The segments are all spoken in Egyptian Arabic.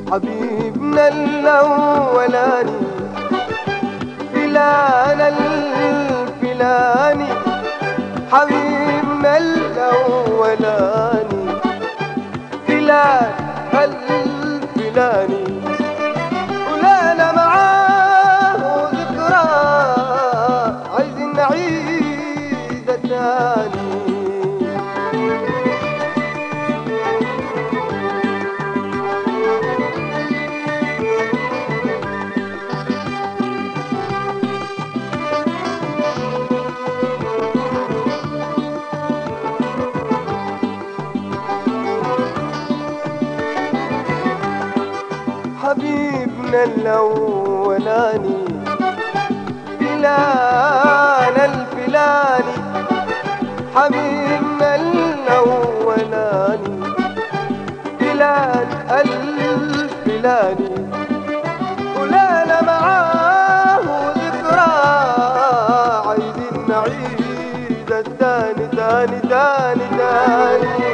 حبيبنا الأولاني فلان الفلاني حبيبنا الأولاني فلان الفلاني ولنا معاه ذكرى عايزين نعيد تاني حبيبنا الأولاني فلان الفلاني حبيبنا الأولاني فلان الفلاني ولنا معاه ذكرى عايزين نعيد التاني تاني تاني تاني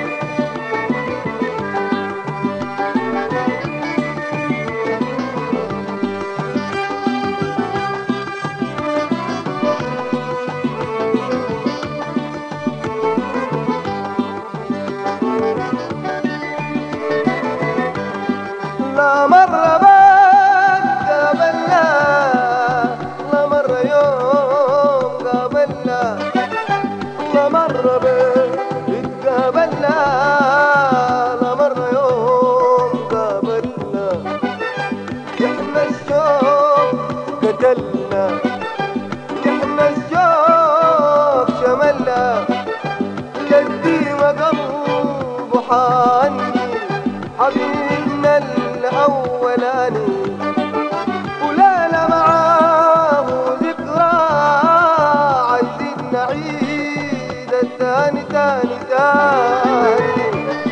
لا مرة بات قابلنا لا مرة يوم قابلنا لا مرة بات قابلنا لا مرة يوم قابلنا احنا الشوق قتلنا احنا الشوق شملنا الديم قلبه حاني حبيبنا الأولاني ولنا معاه ذكرى عايزين نعيد التاني تاني تاني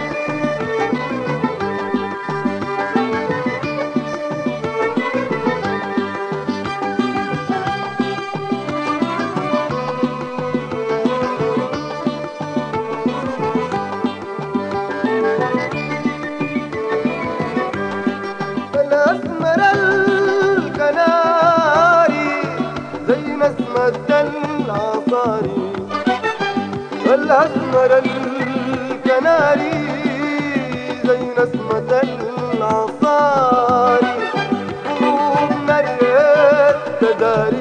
الأسمر الكناري زي نسمة العصاري الأسمر الكناري زي نسمة العصاري قلوبنا اليد تداري